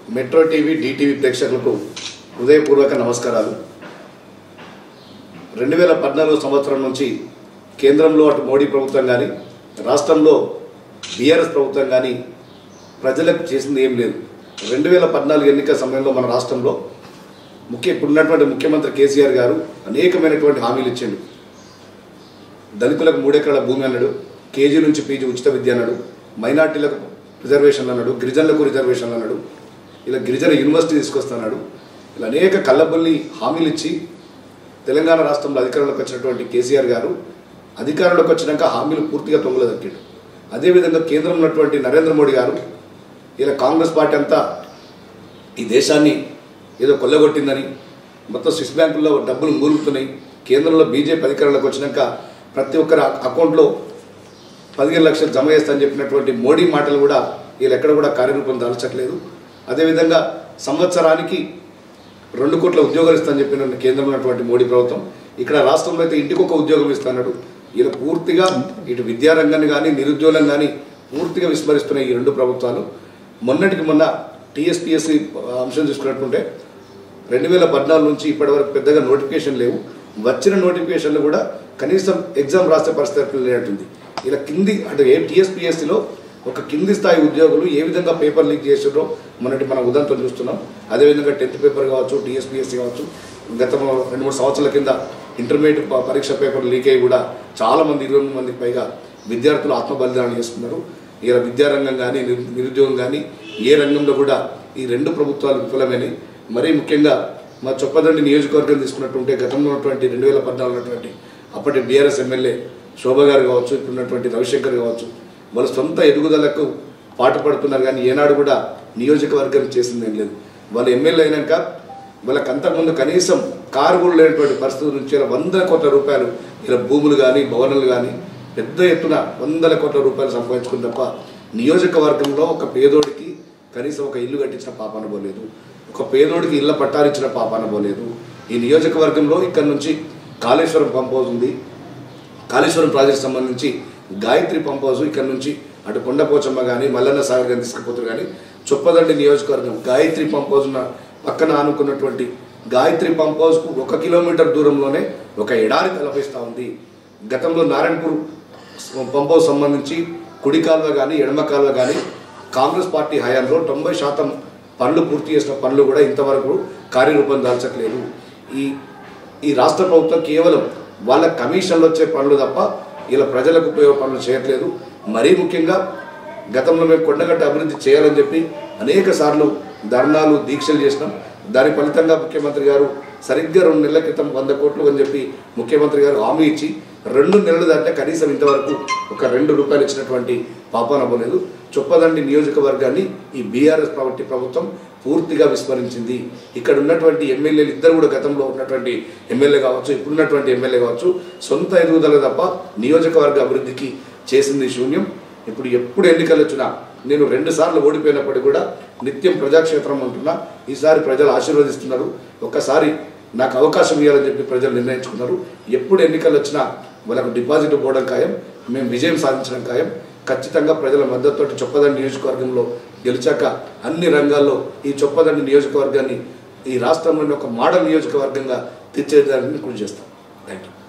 metro TV DTV ప్రేక్షకులకు హృదయపూర్వక నమస్కారాలు రెండు వేల పద్నాలుగు సంవత్సరం నుంచి కేంద్రంలో అటు మోడీ ప్రభుత్వం కానీ రాష్ట్రంలో బీఆర్ఎస్ ప్రభుత్వం కానీ ప్రజలకు చేసింది ఏం లేదు రెండు వేల పద్నాలుగు ఎన్నికల సమయంలో మన రాష్ట్రంలో ముఖ్య ఇప్పుడున్నటువంటి ముఖ్యమంత్రి కేసీఆర్ గారు అనేకమైనటువంటి హామీలు ఇచ్చిండు దళితులకు మూడెకరాల భూమి అన్నాడు కేజీ నుంచి పీజీ ఉచిత విద్య అన్నాడు మైనార్టీలకు రిజర్వేషన్లు అన్నాడు గిరిజనులకు రిజర్వేషన్లు అన్నాడు ఇలా గిరిజన యూనివర్సిటీ తీసుకొస్తున్నాడు ఇలా అనేక కళ్ళబొల్లి హామీలు ఇచ్చి తెలంగాణ రాష్ట్రంలో అధికారంలోకి వచ్చినటువంటి కేసీఆర్ గారు అధికారంలోకి వచ్చినాక హామీలు పూర్తిగా తొంగలు దక్కాడు అదేవిధంగా కేంద్రంలో ఉన్నటువంటి నరేంద్ర మోడీ గారు ఇలా కాంగ్రెస్ పార్టీ అంతా ఈ దేశాన్ని ఏదో కొల్లగొట్టిందని మొత్తం స్విస్ బ్యాంకుల్లో డబ్బులు మూలుగుతున్నాయి కేంద్రంలో బీజేపీ అధికారంలోకి వచ్చినాక ప్రతి ఒక్కరి అకౌంట్లో పదిహేను లక్షలు జమ చేస్తా చెప్పినటువంటి మోడీ మాటలు కూడా వీళ్ళు ఎక్కడ కూడా కార్యరూపం దాల్చట్లేదు అదేవిధంగా సంవత్సరానికి రెండు కోట్ల ఉద్యోగాలు ఇస్తానని చెప్పిన కేంద్రంలో ఉన్నటువంటి మోడీ ప్రభుత్వం ఇక్కడ రాష్ట్రంలో అయితే ఇంటికి ఒక ఉద్యోగం ఇస్తున్నాడు వీళ్ళు పూర్తిగా ఇటు విద్యారంగాన్ని కానీ నిరుద్యోగం కానీ పూర్తిగా విస్మరిస్తున్నాయి ఈ రెండు ప్రభుత్వాలు మొన్నటికి మొన్న టీఎస్పీఎస్సీ అంశం చూసుకున్నట్టుంటే రెండు వేల పద్నాలుగు నుంచి ఇప్పటివరకు పెద్దగా నోటిఫికేషన్ లేవు వచ్చిన నోటిఫికేషన్లు కూడా కనీసం ఎగ్జామ్ రాసే పరిస్థితి లేనట్టుంది ఇలా కింది అంటే ఏ టీఎస్పీఎస్సీలో ఒక కింది స్థాయి ఉద్యోగులు ఏ విధంగా పేపర్ లీక్ చేసారో మొన్నటి మనం ఉదంతం చూస్తున్నాం అదేవిధంగా టెన్త్ పేపర్ కావచ్చు టీఎస్పీఎస్సీ కావచ్చు గత రెండు మూడు సంవత్సరాల కింద ఇంటర్మీడియట్ ప- పరీక్ష పేపర్ లీక్ అయ్యి కూడా చాలా మంది ఇరవై ఎనిమిది మందికి పైగా విద్యార్థులు ఆత్మ బలిదానం చేసుకున్నారు ఇలా విద్యారంగం కానీ నిరు- నిరుద్యోగం కానీ ఏ రంగంలో కూడా ఈ రెండు ప్రభుత్వాలు విఫలమైనవి మరీ ముఖ్యంగా మా చొప్పదండి నియోజకవర్గం తీసుకున్నట్టుంటే గతంలో ఉన్నటువంటి రెండు వేల పద్నాలుగు ఉన్నటువంటి అప్పటి బీఆర్ఎస్ ఎమ్మెల్యే శోభ గారు కావచ్చు ఇప్పుడు ఉన్నటువంటి రవిశంకర్ కావచ్చు వాళ్ళ సొంత ఎదుగుదలకు పాటుపడుతున్నారు కానీ ఏనాడు కూడా నియోజకవర్గం చేసింది ఏం లేదు వాళ్ళు ఎమ్మెల్యే అయినాక వాళ్ళకి అంతకుముందు కనీసం కారు కూడా లేనటువంటి పరిస్థితుల నుంచి ఇలా వందల కోట్ల రూపాయలు ఇలా భూములు కానీ భవనాలు కానీ పెద్ద ఎత్తున వందల కోట్ల రూపాయలు సంపాదించుకుని తప్ప నియోజకవర్గంలో ఒక పేదోడికి కనీసం ఒక ఇల్లు కట్టించిన పాపాన పోలేదు ఒక పేదోడికి ఇళ్ళ పట్టాలిచ్చిన పాపాన పోలేదు ఈ నియోజకవర్గంలో ఇక్కడ నుంచి కాళేశ్వరం పంప్ హౌస్ ఉంది కాళేశ్వరం ప్రాజెక్ట్ సంబంధించి గాయత్రి పంప్ హౌస్ ఇక్కడ నుంచి అటు కొండపోచమ్మ కానీ మల్లన్న సాగర్ కానీ తీసుకుపోతారు కానీ చొప్పదండి నియోజకవర్గం గాయత్రి పంప్ హౌస్ ఉన్న పక్కన ఆనుకున్నటువంటి గాయత్రి పంప్ హౌస్కు ఒక కిలోమీటర్ దూరంలోనే ఒక ఎడారి తలపిస్తూ ఉంది గతంలో నారాయణపూర్ పంప్ హౌస్ సంబంధించి కుడి కాలువ కానీ ఎడమ కాలువ కానీ కాంగ్రెస్ పార్టీ హయాంలో తొంభై శాతం పనులు పూర్తి చేసిన పనులు కూడా ఇంతవరకు కార్యరూపం దాల్చట్లేదు ఈ ఈ రాష్ట్ర ప్రభుత్వం కేవలం వాళ్ళ కమిషన్లు వచ్చే పనులు తప్ప ఇలా ప్రజలకు ఉపయోగ పనులు చేయట్లేదు మరీ ముఖ్యంగా గతంలో మేము కొండగట్ట అభివృద్ధి చేయాలని చెప్పి అనేక సార్లు ధర్నాలు దీక్షలు చేసినాం దాని ఫలితంగా ముఖ్యమంత్రి గారు సరిగ్గా రెండు నెలల క్రితం వంద కోట్లు అని చెప్పి ముఖ్యమంత్రి గారు హామీ ఇచ్చి రెండు నెలలు దాంట్లో కనీసం ఇంతవరకు ఒక రెండు రూపాయలు ఇచ్చినటువంటి పాపాన పోలేదు చొప్పదండి నియోజకవర్గాన్ని ఈ బీఆర్ఎస్ పార్టీ ప్రభుత్వం పూర్తిగా విస్మరించింది ఇక్కడ ఉన్నటువంటి ఎమ్మెల్యేలు ఇద్దరు కూడా గతంలో ఉన్నటువంటి ఎమ్మెల్యే కావచ్చు ఇప్పుడున్నటువంటి ఎమ్మెల్యే కావచ్చు సొంత ఎదుగుదల తప్ప నియోజకవర్గ అభివృద్ధికి చేసింది శూన్యం ఇప్పుడు ఎప్పుడు ఎన్నికలు వచ్చినా నేను రెండు సార్లు ఓడిపోయినప్పటికీ కూడా నిత్యం ప్రజాక్షేత్రం ఉంటున్నా ఈసారి ప్రజలు ఆశీర్వదిస్తున్నారు ఒక్కసారి నాకు అవకాశం ఇవ్వాలని చెప్పి ప్రజలు నిర్ణయించుకున్నారు ఎప్పుడు ఎన్నికలు వచ్చినా వాళ్ళకు డిపాజిట్ పోవడం ఖాయం మేము విజయం సాధించడం ఖాయం ఖచ్చితంగా ప్రజల మద్దతుతో చొప్పదండి నియోజకవర్గంలో గెలిచాక అన్ని రంగాల్లో ఈ చొప్పదండి నియోజకవర్గాన్ని ఈ రాష్ట్రంలోని ఒక మోడల్ నియోజకవర్గంగా తీర్చేదానికి కృషి చేస్తాం థ్యాంక్ యూ